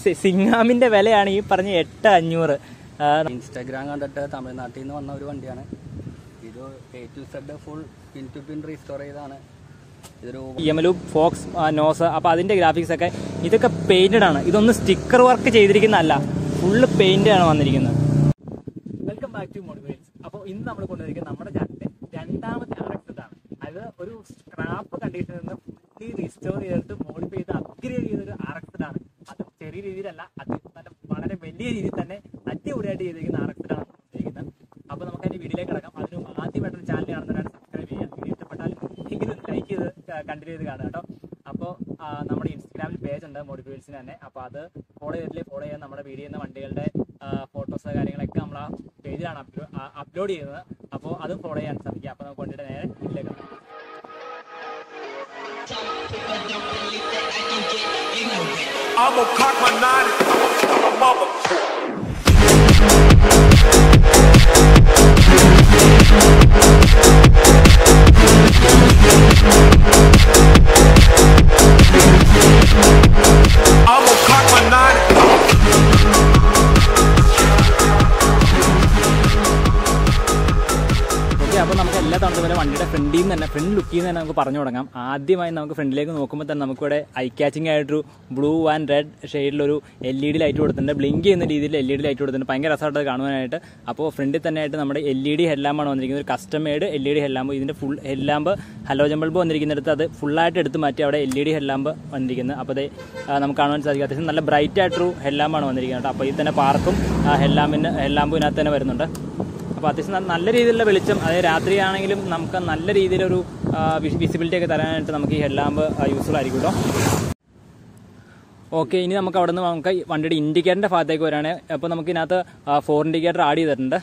C- സിങ്ങാമിന്റെ വിലയാണ് ഈ പറഞ്ഞ എട്ട് അഞ്ഞൂറ് ആ, ഇൻസ്റ്റാഗ്രാം കണ്ടിട്ട് തമിഴ്നാട്ടിൽ നിന്ന് വന്ന ഒരു വണ്ടിയാണ് ഇത് A to Z full pin to pin restore ചെയ്താണ് ഇതൊരു യമലു ഫോക്സ് ആ, നോസ് അപ്പോൾ അതിന്റെ ഗ്രാഫിക്സ് ഒക്കെ ഇതൊക്കെ പെയിന്റഡ് ആണ് ഇതൊന്നും സ്റ്റിക്കർ വർക്ക് ചെയ്തിരിക്കുന്നതല്ല ഫുള്ള് പെയിന്റ് ആണ് വന്നിരിക്കുന്നത് വെൽക്കം ബാക്ക് ടു മോഡിവേറ്റ്സ് അപ്പോൾ ഇന്ന് നമ്മൾ കൊണ്ടുവരിക്കുന്നത് നമ്മുടെ ചാനലിന്റെ രണ്ടാമത്തെ ആർക്സെറ്റ് ആണ് അത് ഒരു സ്ക്രാപ്പ് കണ്ടീഷനിൽ നിന്ന് ഫുള്ളി റീസ്റ്റോർ ചെയ്തിട്ട് മോഡിഫൈ ചെയ്ത് അപ്ഗ്രേഡ് ചെയ്ത ഒരു ആർക്സെറ്റ് ആണ് അത് ചെറിയ രീതിയിലല്ല അത് നല്ല വളരെ വലിയ രീതിയിൽ തന്നെ അടിപൊളിയായിട്ട് ചെയ്തിരിക്കുന്ന ആർക്സെറ്റ് ആണ് ചെയ്തിരിക്കുന്നത് അപ്പോൾ നമുക്ക് അതിന്റെ വീഡിയോയിലേക്ക് കിടക്കാം അതിന് മുമ്പ് ആദ്യമായിട്ടൊരു ചാനൽ കാണുന്നവരാണ് സബ്സ്ക്രൈബ് ചെയ്യുക വീഡിയോ ഇഷ്ടപ്പെട്ടാൽ എങ്കിലും ലൈക്ക് ചെയ്ത് കണ്ടിന്യൂ ചെയ്ത് കാണുക കേട്ടോ അപ്പോൾ നമ്മുടെ ഇൻസ്റ്റാഗ്രാമിൽ പേജ് ഉണ്ട് മോഡിഫിക്കേഷന് തന്നെ അപ്പോൾ അത് ഫോളോ ചെയ്തിട്ടില്ലേ ഫോളോ ചെയ്യാൻ നമ്മുടെ വീഡിയോ ചെയ്യുന്ന വണ്ടികളുടെ ഫോട്ടോസ് കാര്യങ്ങളൊക്കെ നമ്മൾ ആ പേജിലാണ് അപ്ലോഡ് ചെയ്യുന്നത് അപ്പോൾ അതും ഫോളോ ചെയ്യാൻ ശ്രമിക്കുക അപ്പോൾ നമുക്ക് വണ്ടിയുടെ നേരെ വീട്ടിലേക്ക് കിടക്കാം I'm gonna cock my nine and I'm gonna tell my mother. I'm gonna cock my nine and okay അപ്പോൾ നമുക്ക് എല്ലാ തവണ പോലെ വണ്ടിയുടെ ഫ്രണ്ടിൽ നിന്ന് തന്നെ ഫ്രണ്ട് ലുക്കിൽ നിന്ന് തന്നെ നമുക്ക് പറഞ്ഞു തുടങ്ങാം ആദ്യമായി നമുക്ക് ഫ്രണ്ടിലേക്ക് നോക്കുമ്പോൾ തന്നെ നമുക്കിവിടെ ഐ കാച്ചിങ് ആയിട്ടൊരു ബ്ലൂ ആൻഡ് റെഡ് ഷെയ്ഡിലൊരു എൽ ഇ ഡി ലൈറ്റ് കൊടുത്തിട്ടുണ്ട് ബ്ലിങ്ക് ചെയ്യുന്ന രീതിയിൽ എൽ ഇ ഡി ലൈറ്റ് കൊടുത്തിട്ടുണ്ട് ഭയങ്കര രസമായിട്ട് അത് കാണുവാനായിട്ട് അപ്പോൾ ഫ്രണ്ടിൽ തന്നെ ആയിട്ട് നമ്മുടെ എൽ ഇ ഡി ഹെഡ്ലാമ്പാണ് വന്നിരിക്കുന്നത് ഒരു custom made L E D headlamp ഇതിൻ്റെ ഫുൾ ഹെഡ്ലാമ്പ് ഹലോജൻ ബൾബ് വന്നിരിക്കുന്നിടത്ത് അത് ഫുള്ളായിട്ട് എടുത്ത് മാറ്റി അവിടെ എൽ ഇ ഡി ഹെഡ്ലാമ്പ് വന്നിരിക്കുന്നത് അപ്പോൾ അത് നമുക്ക് കാണുവാൻ സാധിക്കും അത്യാവശ്യം നല്ല ബ്രൈറ്റ് ആയിട്ടൊരു ഹെഡ്ലാമ്പാണ് വന്നിരിക്കുന്നത് കേട്ടോ അപ്പോൾ ഇതിൽ തന്നെ പാർക്കും ഹെഡ്ലാമ്പിന് ഹെഡ്ലാമ്പിനകത്ത് തന്നെ വരുന്നുണ്ട് അപ്പോൾ അത്യാവശ്യം നല്ല- നല്ല രീതിയിലുള്ള വെളിച്ചം അതായത് രാത്രിയാണെങ്കിലും നമുക്ക് നല്ല രീതിയിലൊരു വിസിബിലിറ്റി ഒക്കെ തരാനായിട്ട് നമുക്ക് ഈ ഹെഡ്ലാമ്പ് യൂസ്ഫുൾ ആയിരിക്കും കേട്ടോ ഓക്കെ ഇനി നമുക്ക് അവിടെ നിന്ന് നമുക്ക് ഈ വണ്ടിയുടെ ഇൻഡിക്കേറ്ററിൻ്റെ ഭാഗത്തേക്ക് വരികയാണെങ്കിൽ അപ്പോൾ നമുക്ക് ഇതിനകത്ത് ഫോർ ഇൻഡിക്കേറ്റർ ആഡ് ചെയ്തിട്ടുണ്ട്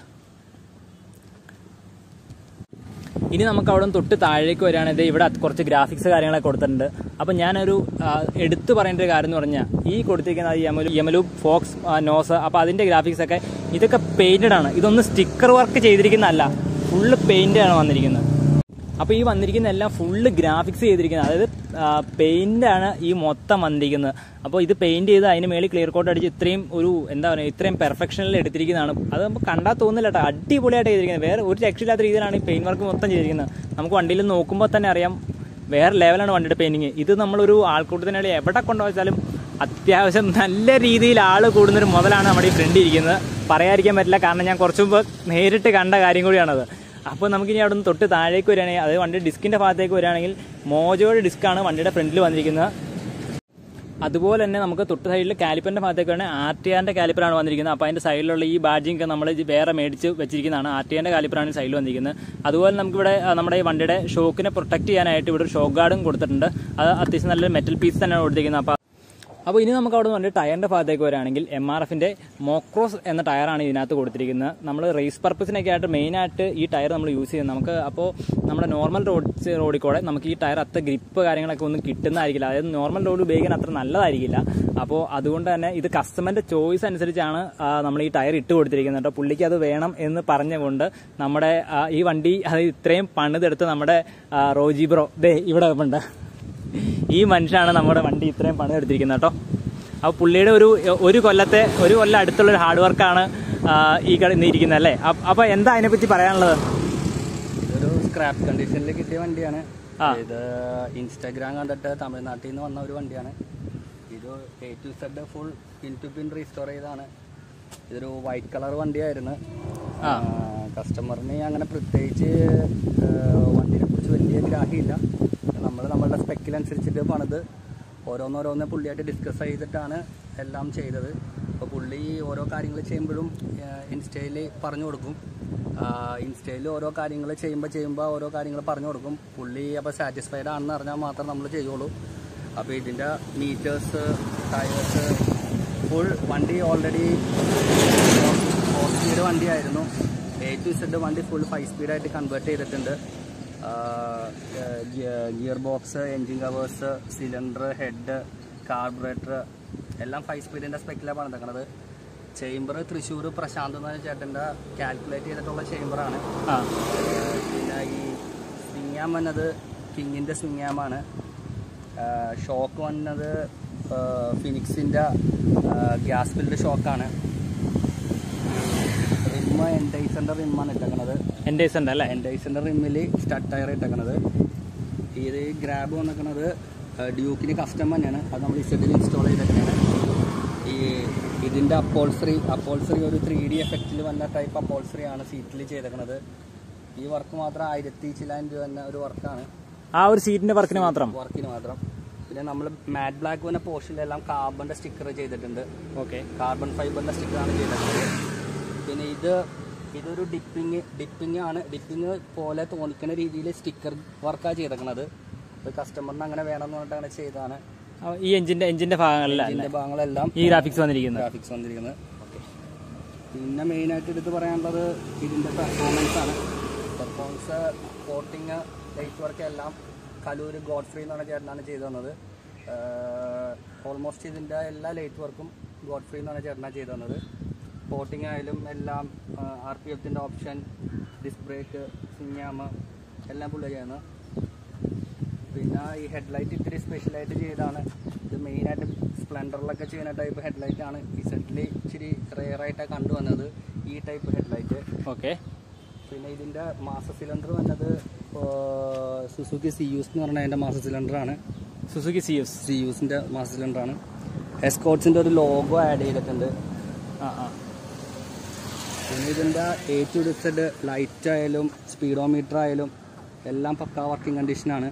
ഇനി നമുക്ക് അവിടെ നിന്ന് തൊട്ട് താഴേക്ക് വരികയാണെങ്കിൽ ഇവിടെ കുറച്ച് ഗ്രാഫിക്സ് കാര്യങ്ങളൊക്കെ കൊടുത്തിട്ടുണ്ട് അപ്പം ഞാനൊരു ആ, എടുത്തു പറയേണ്ട ഒരു കാര്യം എന്ന് പറഞ്ഞാൽ ഈ കൊടുത്തിരിക്കുന്ന ഈ യമലു യമലു ഫോക്സ് ആ, നോസ് അപ്പോൾ അതിൻ്റെ ഗ്രാഫിക്സ് ഒക്കെ ഇതൊക്കെ പെയിന്റഡ് ആണ് ഇതൊന്നും സ്റ്റിക്കർ വർക്ക് ചെയ്തിരിക്കുന്നതല്ല ഫുള്ള് പെയിന്റ് ആണ് വന്നിരിക്കുന്നത് അപ്പോൾ ഈ വന്നിരിക്കുന്ന എല്ലാം ഫുള്ള് ഗ്രാഫിക്സ് ചെയ്തിരിക്കുന്നത് അതായത് പെയിന്റ് ആണ് ഈ മൊത്തം വന്നിരിക്കുന്നത് അപ്പോൾ ഇത് പെയിന്റ് ചെയ്ത് അതിന് മേളിൽ ക്ലിയർ കോട്ട് അടിച്ച് ഇത്രയും ഒരു എന്താ പറയുക ഇത്രയും പെർഫെക്ഷനിൽ എടുത്തിരിക്കുന്നതാണ് അത് നമുക്ക് കണ്ടാൽ തോന്നില്ല കേട്ടോ അടിപൊളിയായിട്ട് ചെയ്തിരിക്കുന്നത് വേറെ ഒരു രക്ഷയില്ലാത്ത രീതിയിലാണ് ഈ പെയിന്റ് വർക്ക് മൊത്തം ചെയ്തിരിക്കുന്നത് നമുക്ക് വണ്ടിയിൽ നോക്കുമ്പോൾ തന്നെ അറിയാം വേറെ ലെവലാണ് വണ്ടിയുടെ പെയിന്റിങ് ഇത് നമ്മളൊരു ആൾക്കൂട്ടത്തിനിടയിൽ എവിടെ കൊണ്ടുവച്ചാലും അത്യാവശ്യം നല്ല രീതിയിൽ ആൾ കൂടുന്നൊരു മുതലാണ് നമ്മുടെ ഈ ഫ്രണ്ട് ഇരിക്കുന്നത് പറയാതിരിക്കാൻ പറ്റില്ല കാരണം ഞാൻ കുറച്ച് മുമ്പ് നേരിട്ട് കണ്ട കാര്യം കൂടിയാണത് അപ്പോൾ നമുക്കിനി അവിടെ നിന്ന് തൊട്ട് താഴേക്ക് വരികയാണെങ്കിൽ അതായത് വണ്ടിയുടെ ഡിസ്കിൻ്റെ ഭാഗത്തേക്ക് വരികയാണെങ്കിൽ മോജോയുടെ ഡിസ്ക്കാണ് വണ്ടിയുടെ ഫ്രണ്ടിൽ വന്നിരിക്കുന്നത് അതുപോലെ തന്നെ നമുക്ക് തൊട്ട് സൈഡിൽ കാലിപ്പറിന്റെ ഭാഗത്തേക്ക് വേണമെങ്കിൽ ആർ ടി ആറിന്റെ കാലിപ്പറാണ് വന്നിരിക്കുന്നത് അപ്പോൾ അതിന്റെ സൈഡിലുള്ള ഈ ബാഡ്ജിങ് ഒക്കെ നമ്മൾ വേറെ മേടിച്ച് വെച്ചിരിക്കുന്നതാണ് ആർ ടി ആറിന്റെ കാലിപ്പറാണ് സൈഡിൽ വന്നിരിക്കുന്നത് അതുപോലെ നമുക്കിവിടെ ആ, നമ്മുടെ ഈ വണ്ടിയുടെ ഷോക്കിനെ പ്രൊട്ടക്ട് ചെയ്യാനായിട്ട് ഇവിടെ ഒരു ഷോക്ക് ഗാർഡും കൊടുത്തിട്ടുണ്ട് അത് അത്യാവശ്യം നല്ലൊരു മെറ്റൽ പീസ് തന്നെയാണ് കൊടുത്തിരിക്കുന്നത് അപ്പോൾ അപ്പോൾ ഇനി നമുക്ക് അവിടെ നിന്ന് ടയറിന്റെ ഭാഗത്തേക്ക് വരികയാണെങ്കിൽ എം ആർ എഫിന്റെ മോക്രോസ് എന്ന ടയറാണ് ഇതിനകത്ത് കൊടുത്തിരിക്കുന്നത് നമ്മൾ റേസ് പർപ്പസിനൊക്കെ ആയിട്ട് മെയിൻ ആയിട്ട് ഈ ടയർ നമ്മൾ യൂസ് ചെയ്യുന്നത് നമുക്ക് അപ്പോൾ നമ്മുടെ നോർമൽ റോഡ് റോഡിൽ കൂടെ നമുക്ക് ഈ ടയർ അത്ര ഗ്രിപ്പ് കാര്യങ്ങളൊക്കെ ഒന്നും കിട്ടുന്നതായിരിക്കില്ല അതായത് നോർമൽ റോഡ് ഉപയോഗിക്കാൻ അത്ര നല്ലതായിരിക്കില്ല അപ്പോൾ അതുകൊണ്ട് തന്നെ ഇത് കസ്റ്റമറിന്റെ ചോയ്സ് അനുസരിച്ചാണ് ആ, നമ്മൾ ഈ ടയർ ഇട്ട് കൊടുത്തിരിക്കുന്നത് കേട്ടോ പുള്ളിക്ക് അത് വേണം എന്ന് പറഞ്ഞുകൊണ്ട് നമ്മുടെ ആ, ഈ വണ്ടി അത് ഇത്രയും പണിതെടുത്ത് നമ്മുടെ ആ, റോജി ബ്രോ ദേ ഇവിടെ ഉണ്ട് ഈ മനുഷ്യനാണ് നമ്മുടെ വണ്ടി ഇത്രയും പണി എടുത്തിരിക്കുന്നത് കേട്ടോ അപ്പോൾ പുള്ളിയുടെ ഒരു ഒരു കൊല്ലത്തെ ഒരു കൊല്ലം അടുത്തുള്ള ഒരു ഹാർഡ് വർക്കാണ് ഈ കട ഇരിക്കുന്നത് അല്ലേ അപ്പ- അപ്പോൾ എന്താ അതിനെപ്പറ്റി പറയാനുള്ളത് ഇതൊരു സ്ക്രാപ്പ് കണ്ടീഷനിൽ കിട്ടിയ വണ്ടിയാണ് ആ. ഇത് ഇൻസ്റ്റാഗ്രാം കണ്ടിട്ട് തമിഴ്നാട്ടിൽ നിന്ന് വന്ന ഒരു വണ്ടിയാണ് ഇത് A to Z full pin to pin restore ചെയ്താണ് ഇതൊരു വൈറ്റ് കളർ വണ്ടിയായിരുന്നു ആ. കസ്റ്റമറിന് അങ്ങനെ പ്രത്യേകിച്ച് വണ്ടിനെ കുറിച്ച് വലിയ ഗ്രാഹ്യമില്ല നമ്മൾ നമ്മളുടെ സ്പെക്കിനനുസരിച്ചിട്ട് പണിത് ഓരോന്നോരോന്ന് പുള്ളിയായിട്ട് ഡിസ്കസ് ചെയ്തിട്ടാണ് എല്ലാം ചെയ്തത് അപ്പോൾ പുള്ളി ഓരോ കാര്യങ്ങൾ ചെയ്യുമ്പോഴും ഇൻസ്റ്റയിൽ പറഞ്ഞു കൊടുക്കും ഇൻസ്റ്റയിൽ ഓരോ കാര്യങ്ങൾ ചെയ്യുമ്പോൾ ചെയ്യുമ്പോൾ ഓരോ കാര്യങ്ങൾ പറഞ്ഞു കൊടുക്കും പുള്ളി അപ്പോൾ സാറ്റിസ്ഫൈഡ് ആണെന്ന് അറിഞ്ഞാൽ മാത്രം നമ്മൾ ചെയ്യുള്ളൂ അപ്പോൾ ഇതിൻ്റെ മീറ്റേഴ്സ് ടയേഴ്സ് ഫുൾ വണ്ടി ഓൾറെഡി ഫോർ സ്പീഡ് വണ്ടിയായിരുന്നു എ ടു സെഡ് വണ്ടി ഫുൾ ഫൈവ് സ്പീഡായിട്ട് കൺവേർട്ട് ചെയ്തിട്ടുണ്ട് gear box engine covers cylinder head carburettor എല്ലാം ഫൈവ് സ്പീഡിൻ്റെ സ്പെക്കിലാണ് പണിതേക്കണത് ചേംബർ തൃശ്ശൂർ പ്രശാന്ത് എന്ന ചേട്ടൻ്റെ കാൽക്കുലേറ്റ് ചെയ്തിട്ടുള്ള ചേംബറാണ് ആ പിന്നെ ഈ സ്വിങ്ങാം വന്നത് കിങ്ങിൻ്റെ സ്വിങ്ങാമാണ് ഷോക്ക് വന്നത് ഫിനിക്സിൻ്റെ ഗ്യാസ് ഫിൽഡ് ഷോക്കാണ് റിമ്മ് എൻഡൈസറിൻ്റെ റിമ്മാണ് ഇട്ടേക്കണത് എൻ്റെ ഉണ്ട് അല്ലേ എൻഡൈസറിൻ്റെ റിമ്മിൽ സ്റ്റഡ് ടയർ ഇട്ടേക്കണത് ഇത് ഗ്രാബ് വന്നിക്കണത് ഡ്യൂക്കിന് കസ്റ്റം തന്നെയാണ് അത് നമ്മൾ ഇസഡിൽ ഇൻസ്റ്റാൾ ചെയ്തിട്ടാണ് ഈ ഇതിൻ്റെ അപ്പോൾസറി അപ്പോൾസറി ഒരു ത്രീ ഡി എഫക്റ്റിൽ വന്ന ടൈപ്പ് അപ്പോൾസറി ആണ് സീറ്റിൽ ചെയ്തേക്കണത് ഈ വർക്ക് മാത്രം ആയിരത്തി ചിലായിരം രൂപ തന്നെ ഒരു വർക്കാണ് ആ ഒരു സീറ്റിന്റെ വർക്കിന് മാത്രം വർക്കിന് മാത്രം പിന്നെ നമ്മൾ മാറ്റ് ബ്ലാക്ക് വന്ന പോർഷനിലെല്ലാം കാർബണിൻ്റെ സ്റ്റിക്കർ ചെയ്തിട്ടുണ്ട് ഓക്കെ കാർബൺ ഫൈബറിൻ്റെ സ്റ്റിക്കറാണ് ചെയ്തിട്ടുള്ളത് പിന്നെ ഇത് ഇതൊരു ഡിപ്പിങ് ഡിപ്പിങ് ആണ് ഡിപ്പിങ് പോലെ തോന്നിക്കുന്ന രീതിയിൽ സ്റ്റിക്കർ വർക്കാണ് ചെയ്തേക്കണത് ഇത് കസ്റ്റമറിന് അങ്ങനെ വേണമെന്ന് പറഞ്ഞിട്ട് അങ്ങനെ ചെയ്തതാണ് ഈ എഞ്ചിന്റെ എഞ്ചിന്റെ ഭാഗങ്ങളിലല്ല ഇതിൻ്റെ ഭാഗങ്ങളെല്ലാം ഈ ഗ്രാഫിക്സ് വന്നിരിക്കുന്നത് ഗ്രാഫിക്സ് വന്നിരിക്കുന്നത് പിന്നെ മെയിനായിട്ട് എടുത്ത് പറയാനുള്ളത് ഇതിൻ്റെ പെർഫോമൻസ് ആണ് പെർഫോമൻസ് കോട്ടിങ് ലൈറ്റ് വർക്ക് എല്ലാം കലൂർ ഗോഡ് ഫ്രീ എന്ന് പറഞ്ഞ ചേട്ടനാണ് ചെയ്തു തന്നത് ഓൾമോസ്റ്റ് ഇതിൻ്റെ എല്ലാ ലൈറ്റ് വർക്കും ഗോഡ് ഫ്രീ എന്ന് പറഞ്ഞ ചേട്ടനാണ് ചെയ്തു തന്നത് കോട്ടിങ് ആയാലും എല്ലാം ആർ പി എഫിൻ്റെ ഓപ്ഷൻ ഡിസ്ക് ബ്രേക്ക് സിഞ്ഞാമ് എല്ലാം പുള്ളി ചെയ്യുന്നത് പിന്നെ ഈ ഹെഡ്ലൈറ്റ് ഇത്തിരി സ്പെഷ്യലായിട്ട് ചെയ്താണ് ഇത് മെയിനായിട്ട് സ്പ്ലെൻഡറിലൊക്കെ ചെയ്യുന്ന ടൈപ്പ് ഹെഡ്ലൈറ്റ് ആണ് ഈ സെറ്റിൽ ഇച്ചിരി റെയറായിട്ടാണ് കണ്ടുവന്നത് ഈ ടൈപ്പ് ഹെഡ്ലൈറ്റ് ഓക്കെ പിന്നെ ഇതിൻ്റെ മാസ സിലിണ്ടർ വന്നത് സുസുക്കി സി യൂസ് എന്ന് പറഞ്ഞ അതിൻ്റെ മാസ സിലിണ്ടറാണ് സുസുക്കി സി എസ് സി യൂസിൻ്റെ മാസ സിലിണ്ടറാണ് എസ്കോട്ട്സിൻ്റെ ഒരു ലോഗോ ആഡ് ചെയ്തിട്ടുണ്ട് ആ ആ പിന്നെ ഇതിൻ്റെ എ ടു ഡിസഡ് ലൈറ്റ് ആയാലും സ്പീഡോമീറ്റർ ആയാലും എല്ലാം പക്കാ വർക്കിംഗ് കണ്ടീഷനാണ്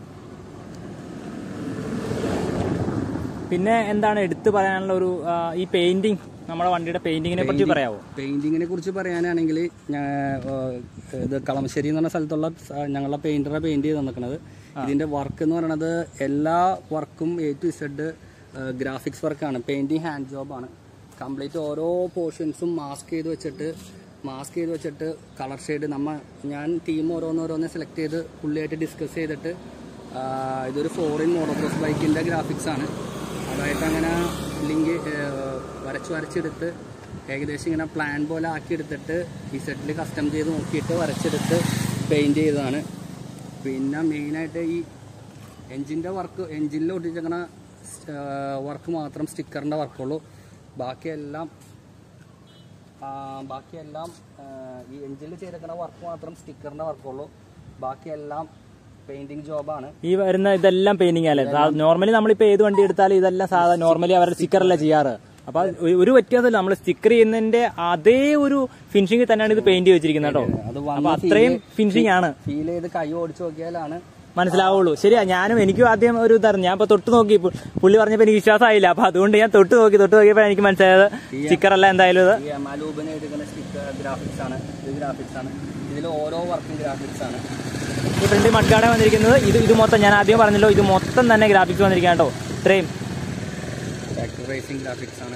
പിന്നെ എന്താണ് എടുത്തു പറയാനുള്ള ഒരു ആ, ഈ പെയിന്റിങ് നമ്മുടെ വണ്ടിയുടെ പെയിന്റിങ്ങിനെ പറ്റി പറയാവോ പെയിന്റിങ്ങിനെ കുറിച്ച് പറയാനാണെങ്കിൽ ഞാൻ ഇത് കളമശ്ശേരി എന്ന് പറഞ്ഞ സ്ഥലത്തുള്ള സ- ഞങ്ങളുടെ പെയിന്ററെ പെയിന്റ് ചെയ്ത് തന്നിരിക്കുന്നത് ഇതിന്റെ വർക്ക് എന്ന് പറയുന്നത് എല്ലാ വർക്കും എ ടു ഇസഡ് ഗ്രാഫിക്സ് വർക്കാണ് പെയിന്റിങ് ഹാൻഡ് ജോബാണ് കംപ്ലീറ്റ് ഓരോ പോർഷൻസും മാസ്ക് ചെയ്ത് വെച്ചിട്ട് മാസ്ക് ചെയ്ത് വെച്ചിട്ട് കളർ ഷെയ്ഡ് നമ്മ ഞാൻ ടീം ഓരോന്നോരോന്ന് സെലക്ട് ചെയ്ത് പുള്ളിയായിട്ട് ഡിസ്കസ് ചെയ്തിട്ട് ആ, ഇതൊരു ഫോറിൻ മോട്ടോക്രോസ് ബൈക്കിന്റെ ഗ്രാഫിക്സ് ആണ് അതായിട്ട് അങ്ങനെ ലിങ്ക് വരച്ച് വരച്ചെടുത്ത് ഏകദേശം ഇങ്ങനെ പ്ലാൻ പോലെ ആക്കിയെടുത്തിട്ട് ഈ സെറ്റിൽ കസ്റ്റം ചെയ്ത് നോക്കിയിട്ട് വരച്ചെടുത്ത് പെയിൻറ് ചെയ്തതാണ് പിന്നെ മെയിനായിട്ട് ഈ എൻജിൻ്റെ വർക്ക് എൻജിനിൽ ഒട്ടിച്ചേക്കണ വർക്ക് മാത്രം സ്റ്റിക്കറിൻ്റെ വർക്കുള്ളൂ ബാക്കിയെല്ലാം ആ, ബാക്കിയെല്ലാം ആ, ഈ എൻജിനിൽ ചെയ്തേക്കണ വർക്ക് മാത്രം സ്റ്റിക്കറിൻ്റെ വർക്കുള്ളൂ ബാക്കിയെല്ലാം പെയിൻറ്റിങ് ജോബാണ് ഈ വരുന്ന ഇതെല്ലാം പെയിന്റിംഗ് അല്ലേ നോർമലി നമ്മളിപ്പോ ഏത് വണ്ടി എടുത്താലും ഇതെല്ലാം സാധാ നോർമലി അവരുടെ സ്റ്റിക്കറല്ല ചെയ്യാറ് അപ്പൊ അത് ഒരു- ഒരു വ്യത്യാസമില്ല നമ്മൾ സ്റ്റിക്കർ ചെയ്യുന്നതിന്റെ അതേ ഒരു ഫിനിഷിംഗ് തന്നെയാണ് ഇത് പെയിന്റ് വെച്ചിരിക്കുന്നത് കേട്ടോ അത് അപ്പൊ അത്രയും ഫിനിഷിംഗ് ആണ് ഫീൽ ചെയ്ത് കൈ ഓടിച്ചു നോക്കിയാലാണ് മനസ്സിലാവുള്ളൂ ശരിയാ ഞാനും എനിക്കും ആദ്യം ഒരു ഇതായിരുന്നു ഞാൻ ഇപ്പൊ തൊട്ട് നോക്കി പു- പുള്ളി പറഞ്ഞപ്പോ എനിക്ക് വിശ്വാസമായില്ല അപ്പൊ അതുകൊണ്ട് ഞാൻ തൊട്ട് നോക്കി തൊട്ട് നോക്കിയപ്പോ എനിക്ക് മനസ്സിലായത് സ്റ്റിക്കർ അല്ല എന്തായാലും ഇത് ഈ എമാലൂബിന് എടുക്കുന്ന സ്റ്റിക്കർ ഗ്രാഫിക്സ് ആണ് ഇത് ഗ്രാഫിക്സ് ആണ് ഇതിൽ ഓരോ വർക്കും ഗ്രാഫിക്സ് ആണ് ഈ ഫ്രണ്ട് മഡ്ഗാർഡ് വന്നിരിക്കുന്നത് ഇത് ഇത് മൊത്തം ഞാൻ ആദ്യം പറഞ്ഞല്ലോ ഇത് മൊത്തം തന്നെ ഗ്രാഫിക്സ് വന്നിരിക്കുക കേട്ടോ ഇത്രയും ഫാക്ടറി റേസിംഗ് ഗ്രാഫിക്സ് ആണ്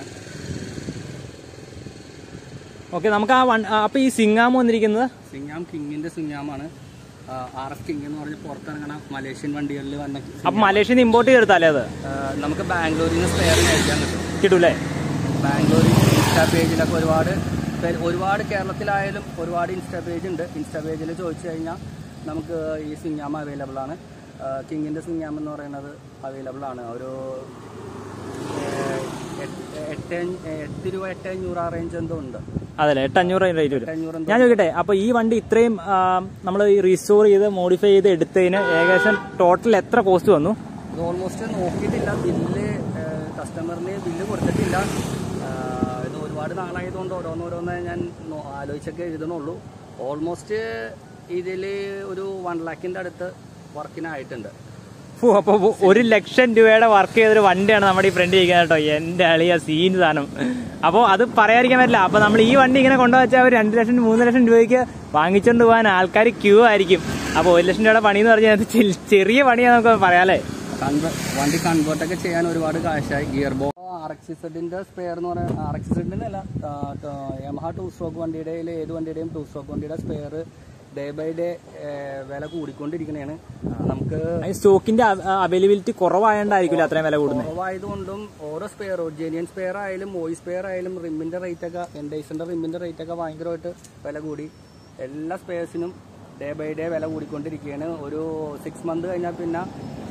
ഓക്കെ നമുക്ക് ആ വൺ ആ, അപ്പൊ ഈ സിംഗാം വന്നിരിക്കുന്നത് സിങ്ങാം കിങ്ങിന്റെ സിങ്ങാമാണ് ആർ എഫ് കിങ് എന്ന് പറഞ്ഞ് പുറത്തിറങ്ങണ മലേഷ്യൻ വണ്ടികളിൽ വന്ന അപ്പൊ മലേഷ്യയിൽ നിന്ന് ഇമ്പോർട്ട് ചെയ്തെടുത്താലേ അത് ആ, നമുക്ക് ബാംഗ്ലൂരിൽ നിന്ന് സ്പെയർ മേടിക്കാൻ കിട്ടും കിട്ടൂലേ ബാംഗ്ലൂരിൽ ഇൻസ്റ്റാ പേജിലൊക്കെ ഒരുപാട് പേര് ഒരുപാട് കേരളത്തിലായാലും ഒരുപാട് ഇൻസ്റ്റാ പേജ് ഉണ്ട് ഇൻസ്റ്റാ പേജിൽ ചോദിച്ചു കഴിഞ്ഞാൽ നമുക്ക് ഈ സിങ്ങാമ അവൈലബിൾ ആണ് കിങ്ങിൻ്റെ സിങ്ങാം എന്ന് പറയുന്നത് അവൈലബിൾ ആണ് ഒരു ഏഹ്, എട്ട് എട്ട് അഞ്ഞ്- എട്ട് രൂപ എട്ട് അഞ്ഞൂറ് ആ റേഞ്ച് എന്തോ ഉണ്ട് അതല്ലേ എട്ട് അഞ്ഞൂറ് റേറ്റ് വരും എട്ട് അഞ്ഞൂറ് എന്തോ ഞാൻ ചോദിക്കട്ടെ അപ്പൊ ഈ വണ്ടി ഇത്രയും നമ്മൾ ഈ റീസ്റ്റോർ ചെയ്ത് മോഡിഫൈ ചെയ്ത് എടുത്തതിന് ഏകദേശം ടോട്ടൽ എത്ര കോസ്റ്റ് വന്നു ഇത് ഓൾമോസ്റ്റ് നോക്കിയിട്ടില്ല ബില്ല് കസ്റ്റമറിന് ബില്ല് കൊടുത്തിട്ടില്ല ആ, ഇത് ഒരുപാട് നാളായതുകൊണ്ട് ഓരോന്നോരോന്ന് ഞാൻ നോ- ആലോചിച്ചൊക്കെ എഴുതണുള്ളൂ ഓൾമോസ്റ്റ് ഇതിൽ ഒരു വൺ ലാക്കിൻ്റെ അടുത്ത് വർക്കിനായിട്ടുണ്ട് ഫു, അപ്പൊ ഒരു ലക്ഷം രൂപയുടെ വർക്ക് ചെയ്തൊരു വണ്ടിയാണ് നമ്മുടെ ഈ ഫ്രണ്ട് ഇരിക്കുന്നത് കേട്ടോ എന്റെ അളിയ സീൻ സാധനം അപ്പോൾ അത് പറയാതിരിക്കാൻ പറ്റില്ല അപ്പൊ നമ്മൾ ഈ വണ്ടി ഇങ്ങനെ കൊണ്ടുവച്ചാൽ ഒരു രണ്ട് ലക്ഷം മൂന്ന് ലക്ഷം രൂപയ്ക്ക് വാങ്ങിച്ചുകൊണ്ട് പോകാൻ ആൾക്കാർ ക്യൂ ആയിരിക്കും അപ്പോൾ ഒരു ലക്ഷം രൂപയുടെ പണി എന്ന് പറഞ്ഞാൽ അത് ചെ- ചെറിയ പണിയാണ് നമുക്ക് പറയാല്ലേ കൺവെ വണ്ടി കൺവേർട്ടൊക്കെ ചെയ്യാൻ ഒരുപാട് കാശായി ഗിയർ ബോ ആർ എക്സ് സെഡിൻ്റെ സ്പെയർ എന്ന് പറയുന്നത് ആർ എക്സ് സെഡിൻ്റെ അല്ല യമഹ ടു സ്ട്രോക്ക് വണ്ടിയുടെ ഏത് വണ്ടിയുടെയും ടു സ്ട്രോക്ക് വണ്ടിയുടെ സ്പെയർ ഡേ ബൈ ഡേ വില കൂടിക്കൊണ്ടിരിക്കണതാണ് നമുക്ക് ഈ സ്റ്റോക്കിന്റെ അവൈലബിലിറ്റി കുറവായോണ്ടായിരിക്കില്ല അത്രയും വില കൂടുന്നത് കുറവായതുകൊണ്ടും ഓരോ സ്പെയർ ജെനിയൻ സ്പെയർ ആയാലും മോയി സ്പെയർ ആയാലും റിമ്മിന്റെ റേറ്റ് ഒക്കെ എൻഡൈസിന്റെ റിമ്മിന്റെ റേറ്റ് ഒക്കെ ഭയങ്കരമായിട്ട് വില കൂടി എല്ലാ സ്പെയർസിനും ഡേ ബൈ ഡേ വില കൂടിക്കൊണ്ടിരിക്കുകയാണ് ഒരു സിക്സ് മന്ത് കഴിഞ്ഞാൽ പിന്നെ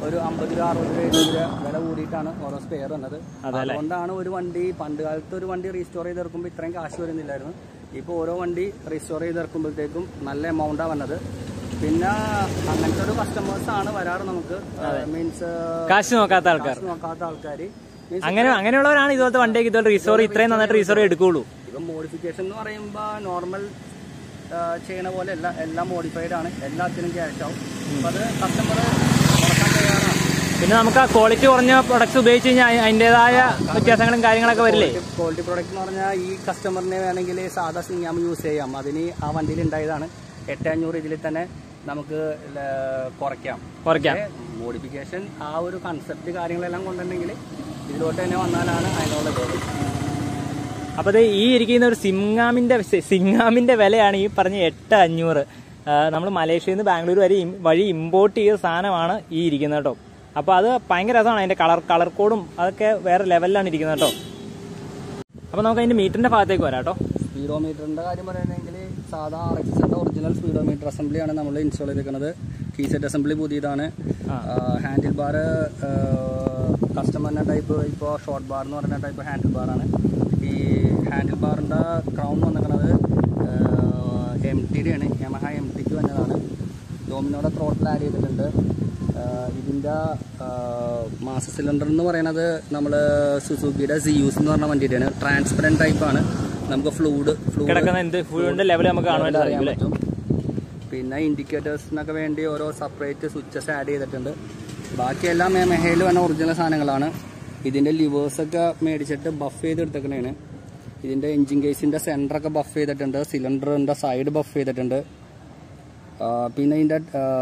ഒരു അമ്പത് രൂപ അറുപത് രൂപ എഴുപത് രൂപ വില കൂടിയിട്ടാണ് ഓരോ സ്പെയർ വന്നത് അതുകൊണ്ടാണ് ഒരു വണ്ടി പണ്ട് കാലത്ത് ഒരു വണ്ടി റീസ്റ്റോർ ചെയ്ത് ഇറക്കുമ്പോൾ ഇത്രയും കാശ് വരുന്നില്ലായിരുന്നു ഇപ്പോൾ ഓരോ വണ്ടി റീസ്റ്റോർ ചെയ്ത് ഇറക്കുമ്പോഴത്തേക്കും നല്ല എമൗണ്ടാണ് വന്നത് പിന്നെ അങ്ങനത്തെ ഒരു കസ്റ്റമേഴ്സ് ആണ് വരാറ് നമുക്ക് മീൻസ് കാശ് നോക്കാത്ത ആൾക്കാർ കാശ് നോക്കാത്ത ആൾക്കാർ അങ്ങനെ അങ്ങനെയുള്ളവരാണ് ഇതുപോലത്തെ വണ്ടിയൊക്കെ ഇതുപോലെ റിസോറി ഇത്രയും നന്നായിട്ട് റിസോറി എടുക്കുള്ളൂ ഇപ്പം മോഡിഫിക്കേഷൻ എന്ന് പറയുമ്പോൾ നോർമൽ ചെയ്യണ പോലെ അല്ല എല്ലാം മോഡിഫൈഡ് ആണ് എല്ലാത്തിനും ക്യാഷ് ആവും അപ്പം അത് കസ്റ്റമർ മുടക്കാൻ തയ്യാറാണ് പിന്നെ നമുക്ക് ആ ക്വാളിറ്റി കുറഞ്ഞ പ്രൊഡക്ട്സ് ഉപയോഗിച്ച് കഴിഞ്ഞാൽ അതിൻ്റെതായ വ്യത്യാസങ്ങളും കാര്യങ്ങളൊക്കെ വരില്ലേ ക്വാളിറ്റി പ്രോഡക്റ്റ് എന്ന് പറഞ്ഞാൽ ഈ കസ്റ്റമറിനെ വേണമെങ്കിൽ സാധാ സിംഗാം യൂസ് ചെയ്യാം അതിന് ആ വണ്ടിയിൽ ഉണ്ടായതാണ് എട്ട് അഞ്ഞൂറ് ഇതിൽ തന്നെ നമുക്ക് ല- കുറയ്ക്കാം കുറയ്ക്കാം മോഡിഫിക്കേഷൻ ആ ഒരു കൺസെപ്റ്റ് കാര്യങ്ങളെല്ലാം കൊണ്ടുണ്ടെങ്കിൽ ഇതിലോട്ട് തന്നെ വന്നാലാണ് അതിനുള്ള ഇത് അപ്പോൾ ഇത് ഈ ഇരിക്കുന്ന ഒരു സിംഗാമിന്റെ സിംഗാമിന്റെ വിലയാണ് ഈ പറഞ്ഞ എട്ട് അഞ്ഞൂറ് നമ്മൾ മലേഷ്യയിൽ നിന്ന് ബാംഗ്ലൂർ വരെ ഇം- വഴി ഇമ്പോർട്ട് ചെയ്ത സാധനമാണ് ഈ ഇരിക്കുന്നത് കേട്ടോ അപ്പോൾ അത് ഭയങ്കര രസമാണ് അതിന്റെ കളർ കളർ കോഡും അതൊക്കെ വേറെ ലെവലിലാണ് ഇരിക്കുന്നത് കേട്ടോ അപ്പോൾ നമുക്ക് അതിന്റെ മീറ്ററിന്റെ ഭാഗത്തേക്ക് വരാം കേട്ടോ സ്പീഡോമീറ്ററിന്റെ കാര്യം പറയുകയാണെങ്കിൽ സാധാ ആർ എക്സ് എസിന്റെ ഒറിജിനൽ സ്പീഡോമീറ്റർ അസംബ്ലിയാണ് നമ്മൾ ഇൻസ്റ്റാൾ ചെയ്തിരിക്കുന്നത് കീസെറ്റ് അസംബ്ലി പുതിയതാണ് ആ. ഹാൻഡിൽ ബാർ കസ്റ്റമറിന്റെ ടൈപ്പ് ഇപ്പോൾ ഷോർട്ട് ബാർ എന്ന് പറയുന്ന ടൈപ്പ് ഹാൻഡിൽ ബാറാണ് ഈ ഹാൻഡിൽ ബാറിന്റെ ക്രൗൺ വന്നിരിക്കുന്നത് എം ടിയുടെ ആണ് യമഹ എം ടിക്ക് വന്നതാണ് ഡോമിനോടെ ത്രോട്ടിൽ ആഡ് ചെയ്തിട്ടുണ്ട് ആഹ് ഇതിൻ്റെ മാസ സിലിണ്ടർ എന്ന് പറയുന്നത് നമ്മൾ സുസുക്കിയുടെ സിയൂസ് എന്ന് പറഞ്ഞ വണ്ടിയുടെയാണ് ട്രാൻസ്പെറൻറ്റ് ടൈപ്പാണ് നമുക്ക് ഫ്ലൂഡ് ഫ്ലൂഡ് കിടക്കുന്ന എന്ത് ഫുഡിന്റെ ലെവൽ നമുക്ക് കാണാൻ വേണ്ടി സാധിക്കും അല്ലേ പറ്റും പിന്നെ ഇൻഡിക്കേറ്റേഴ്സിനൊക്കെ വേണ്ടി ഓരോ സെപ്പറേറ്റ് സ്വിച്ചസ് ആഡ് ചെയ്തിട്ടുണ്ട് ബാക്കിയെല്ലാം മെഹയിൽ വന്ന ഒറിജിനൽ സാധനങ്ങളാണ് ഇതിൻ്റെ ലിവേഴ്സൊക്കെ മേടിച്ചിട്ട് ബഫ് ചെയ്ത് എടുത്തേക്കണേണ് ഇതിൻ്റെ എൻജിൻ കേസിൻ്റെ സെൻറ്ററൊക്കെ ബഫ് ചെയ്തിട്ടുണ്ട് സിലിണ്ടറിൻ്റെ സൈഡ് ബഫ് ചെയ്തിട്ടുണ്ട് ആ, പിന്നെ ഇതിൻ്റെ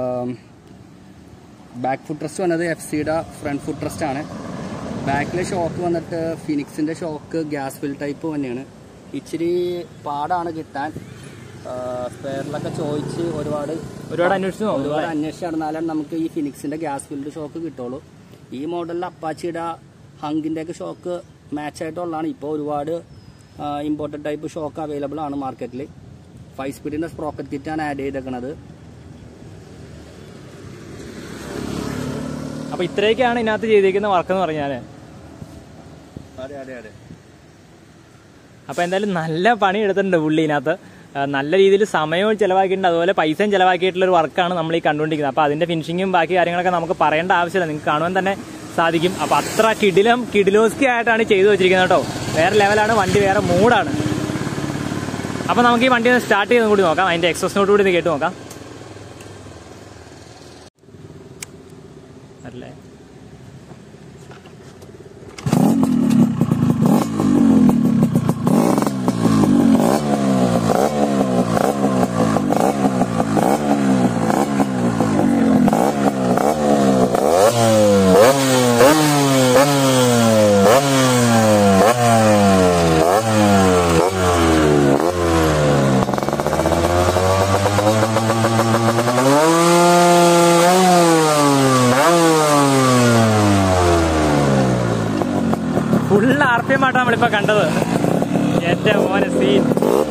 ബാക്ക് ഫുഡ് ട്രസ്റ്റ് വന്നത് എഫ് സിയുടെ ഫ്രണ്ട് ഫുഡ് ട്രസ്റ്റ് ആണ് ബാക്കിലെ ഷോക്ക് വന്നിട്ട് ഫിനിക്സിൻ്റെ ഷോക്ക് ഗ്യാസ് ഫിൽ ടൈപ്പ് തന്നെയാണ് ഇച്ചിരി പാടാണ് കിട്ടാൻ സ്പെയറിലൊക്കെ ചോദിച്ച് ഒരുപാട് ഒരുപാട് അന്വേഷിച്ച് നോക്കും ഒരുപാട് അന്വേഷിച്ച് നടന്നാലാണ് നമുക്ക് ഈ ഫിനിക്സിന്റെ ഗ്യാസ് ഫിൽഡ് ഷോക്ക് കിട്ടുള്ളൂ ഈ മോഡലിൽ അപ്പാച്ചിയുടെ ഹങ്കിന്റെ ഒക്കെ ഷോക്ക് മാച്ച് ആയിട്ടുള്ളതാണ് ഇപ്പോൾ ഒരുപാട് ഇമ്പോർട്ടൻ്റ് ടൈപ്പ് ഷോക്ക് അവൈലബിൾ ആണ് മാർക്കറ്റിൽ ഫൈവ് സ്പീഡിന്റെ സ്പ്രോക്കറ്റ് കിറ്റാണ് ആഡ് ചെയ്തേക്കുന്നത് അപ്പോൾ ഇത്രയൊക്കെയാണ് ഇതിനകത്ത് ചെയ്തിരിക്കുന്ന വർക്ക് എന്ന് പറഞ്ഞാൽ അതെ അതെ അതെ അപ്പോൾ എന്തായാലും നല്ല പണി എടുത്തിട്ടുണ്ട് പുള്ളി ഇതിനകത്ത് ആ, നല്ല രീതിയിൽ സമയവും ചിലവാക്കിയിട്ടുണ്ട് അതുപോലെ പൈസയും ചിലവാക്കിയിട്ടുള്ള ഒരു വർക്കാണ് നമ്മൾ ഈ കണ്ടുകൊണ്ടിരിക്കുന്നത് അപ്പോൾ അതിന്റെ ഫിനിഷിങ്ങും ബാക്കി കാര്യങ്ങളൊക്കെ നമുക്ക് പറയേണ്ട ആവശ്യമില്ല നിങ്ങൾക്ക് കാണുവാൻ തന്നെ സാധിക്കും അപ്പോൾ അത്ര കിടിലം കിഡിലോസ്കി ആയിട്ടാണ് ചെയ്തു വെച്ചിരിക്കുന്നത് കേട്ടോ വേറെ ലെവലാണ് വണ്ടി വേറെ മൂഡാണ് അപ്പോൾ നമുക്ക് ഈ വണ്ടി ഒന്ന് സ്റ്റാർട്ട് ചെയ്തും കൂടി നോക്കാം അതിന്റെ എക്സോസിനോട് കൂടി ഒന്ന് കേട്ട് നോക്കാം അല്ലേ ഫുൾ ആർ പി എം ആയിട്ടാണ് നമ്മളിപ്പോ കണ്ടത് എന്റെ മോനെ സീൻ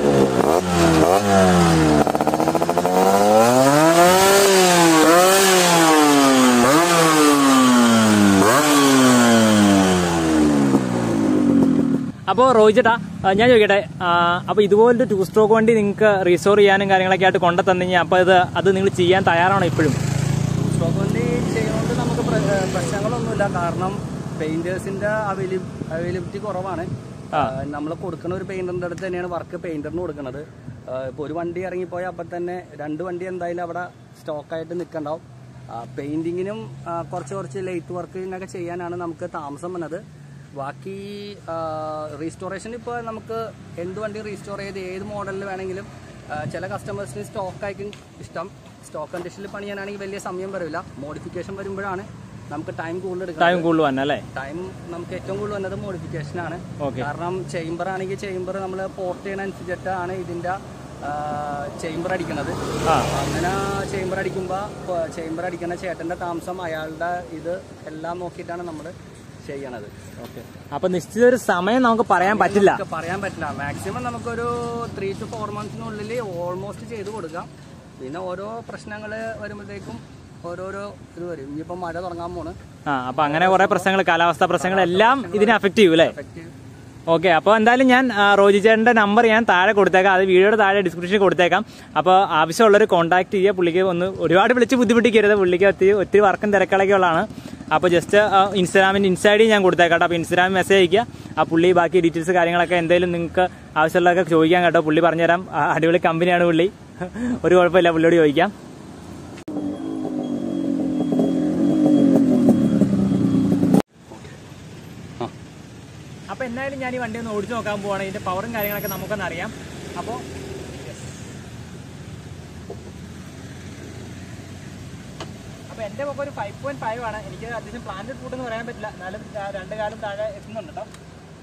അപ്പോൾ റോയിച്ചേട്ടാ ആ, ഞാൻ ചോദിക്കട്ടെ ആ, അപ്പോൾ ഇതുപോലൊരു ടു സ്ട്രോക്ക് വണ്ടി നിങ്ങൾക്ക് റീസ്റ്റോർ ചെയ്യാനും കാര്യങ്ങളൊക്കെ ആയിട്ട് കൊണ്ടു തന്നു കഴിഞ്ഞാൽ അപ്പോൾ ഇത് അത് നിങ്ങൾ ചെയ്യാൻ തയ്യാറാണോ ഇപ്പോഴും സ്റ്റോക്ക് വണ്ടി ചെയ്യുന്നതുകൊണ്ട് നമുക്ക് പ്ര- ഏഹ് പ്രശ്നങ്ങളൊന്നുമില്ല കാരണം പെയിന്റേഴ്സിന്റെ അവൈലബിലിറ്റി കുറവാണ് നമ്മൾ കൊടുക്കുന്ന ഒരു പെയിന്ററിന്റെ അടുത്ത് തന്നെയാണ് വർക്ക് പെയിന്ററിന് കൊടുക്കുന്നത് ഇപ്പോൾ ഒരു വണ്ടി ഇറങ്ങിപ്പോയാൽ അപ്പം തന്നെ രണ്ട് വണ്ടി എന്തായാലും അവിടെ സ്റ്റോക്കായിട്ട് നിൽക്കണ്ടാവും പെയിന്റിങ്ങിനും കുറച്ച് കുറച്ച് ലൈറ്റ് വർക്കിനൊക്കെ ചെയ്യാനാണ് നമുക്ക് താമസം വന്നത് ബാക്കി റീസ്റ്റോറേഷൻ ഇപ്പോൾ നമുക്ക് എന്ത് വണ്ടി റീസ്റ്റോർ ചെയ്ത് ഏത് മോഡലിൽ വേണമെങ്കിലും ആ, ചില കസ്റ്റമേഴ്സിന് സ്റ്റോക്ക് ആയിരിക്കും ഇഷ്ടം സ്റ്റോക്ക് കണ്ടീഷനിൽ പണിയാനാണെങ്കിൽ വലിയ സമയം വരില്ല മോഡിഫിക്കേഷൻ വരുമ്പോഴാണ് നമുക്ക് ടൈം കൂടുതൽ എടുക്കുന്നത് ടൈം കൂടുതൽ വന്നെ അല്ലേ ടൈം നമുക്ക് ഏറ്റവും കൂടുതൽ വന്നത് മോഡിഫിക്കേഷൻ ആണ് Okay. കാരണം ചേംബർ ആണെങ്കിൽ ചേംബർ നമ്മൾ പോർട്ട് ചെയ്യണ അനുസരിച്ചിട്ടാണ് ഇതിന്റെ ചേംബർ അടിക്കുന്നത് ആ അങ്ങനെ ചേംബർ അടിക്കുമ്പോൾ ചേംബർ അടിക്കുന്ന ചേട്ടന്റെ താമസം അയാളുടെ ഇത് എല്ലാം നോക്കിയിട്ടാണ് നമ്മൾ ചെയ്യണത് ഓക്കെ അപ്പൊ നിശ്ചിത ഒരു സമയം നമുക്ക് പറയാൻ പറ്റില്ല നമുക്ക് പറയാൻ പറ്റില്ല മാക്സിമം നമുക്കൊരു ത്രീ ടു ഫോർ മന്ത്സിനുള്ളിൽ ഓൾമോസ്റ്റ് ചെയ്ത് കൊടുക്കാം പിന്നെ ഓരോ പ്രശ്നങ്ങൾ വരുമ്പോഴത്തേക്കും ഓരോരോ ഇത് വരും ഇനിയിപ്പോൾ മഴ തുടങ്ങാൻ പോണ് ആ അപ്പൊ അങ്ങനെ കുറെ പ്രശ്നങ്ങൾ കാലാവസ്ഥാ പ്രശ്നങ്ങൾ എല്ലാം ഇതിനെ അഫക്റ്റ് ചെയ്യും അല്ലേ എഫക്റ്റ് ഓക്കെ അപ്പോൾ എന്തായാലും ഞാൻ ആ, റോജി ചേട്ടൻ്റെ നമ്പർ ഞാൻ താഴെ കൊടുത്തേക്കാം അത് വീഡിയോയുടെ താഴെ ഡിസ്ക്രിപ്ഷനിൽ കൊടുത്തേക്കാം അപ്പോൾ ആവശ്യമുള്ളവർ കോൺടാക്ട് ചെയ്യുക പുള്ളിക്ക് ഒന്ന് ഒരുപാട് വിളിച്ച് ബുദ്ധിമുട്ടിക്കരുത് പുള്ളിക്ക് ഒത്തിരി ഒത്തിരി വർക്കും തിരക്കുകളൊക്കെ ഉള്ളതാണ് അപ്പോൾ ജസ്റ്റ് ഇൻസ്റ്റാഗ്രാമിൻ്റെ ഇൻസ്റ്റൈഡി ഞാൻ കൊടുത്തേക്കാം കേട്ടോ അപ്പോൾ ഇൻസ്റ്റാഗ്രാമിൽ മെസ്സേജ് അയക്കുക ആ പുള്ളി ബാക്കി ഡീറ്റെയിൽസ് കാര്യങ്ങളൊക്കെ എന്തെങ്കിലും നിങ്ങൾക്ക് ആവശ്യമുള്ളതൊക്കെ ചോദിക്കാൻ കേട്ടോ പുള്ളി പറഞ്ഞുതരാം ആ, അടിപൊളി കമ്പനിയാണ് പുള്ളി ഒരു കുഴപ്പമില്ല പുള്ളിയോട് ചോദിക്കാം ആ അപ്പോൾ എന്തായാലും ഞാൻ ഈ വണ്ടി ഒന്ന് ഓടിച്ചു നോക്കാൻ പോവാണ് ഇതിന്റെ പവറും കാര്യങ്ങളൊക്കെ നമുക്കൊന്ന് അറിയാം അപ്പോൾ അപ്പോൾ എൻ്റെ പൊക്കം ഒരു ഫൈവ് പോയിന്റ് ഫൈവ് ആണ് എനിക്ക് അത്യാവശ്യം പ്ലാന്റഡ് ഫുഡ് എന്ന് പറയാൻ പറ്റില്ല എന്നാലും ആ രണ്ട് കാലം താഴെ എത്തുന്നുണ്ട് കേട്ടോ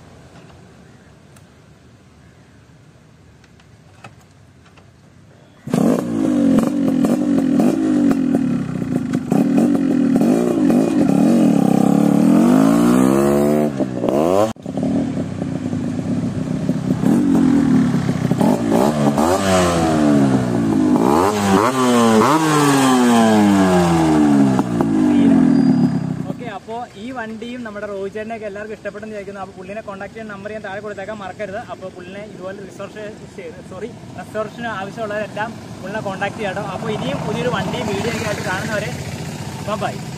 ഓക്കെ അപ്പോൾ ഈ വണ്ടിയും നമ്മുടെ റോഹിത് ചേട്ടനെയൊക്കെ എല്ലാവർക്കും ഇഷ്ടപ്പെട്ടെന്ന് ചോദിക്കുന്നു അപ്പോൾ പുള്ളിനെ കോൺടാക്ട് ചെയ്യാൻ നമ്പർ ഞാൻ താഴെ കൊടുത്തേക്കാൻ മറക്കരുത് അപ്പോൾ പുള്ളിനെ ഇതുപോലെ റിസോർഷൻ സോറി റെസ്റ്റോറേഷന് ആവശ്യമുള്ളവരെല്ലാം പുള്ളിനെ കോൺടാക്ട് ചെയ്യാം കേട്ടോ അപ്പോൾ ഇനിയും പുതിയൊരു വണ്ടിയും വീഡിയോ ഒക്കെ ആയിട്ട് കാണുന്നവരെ ബൈ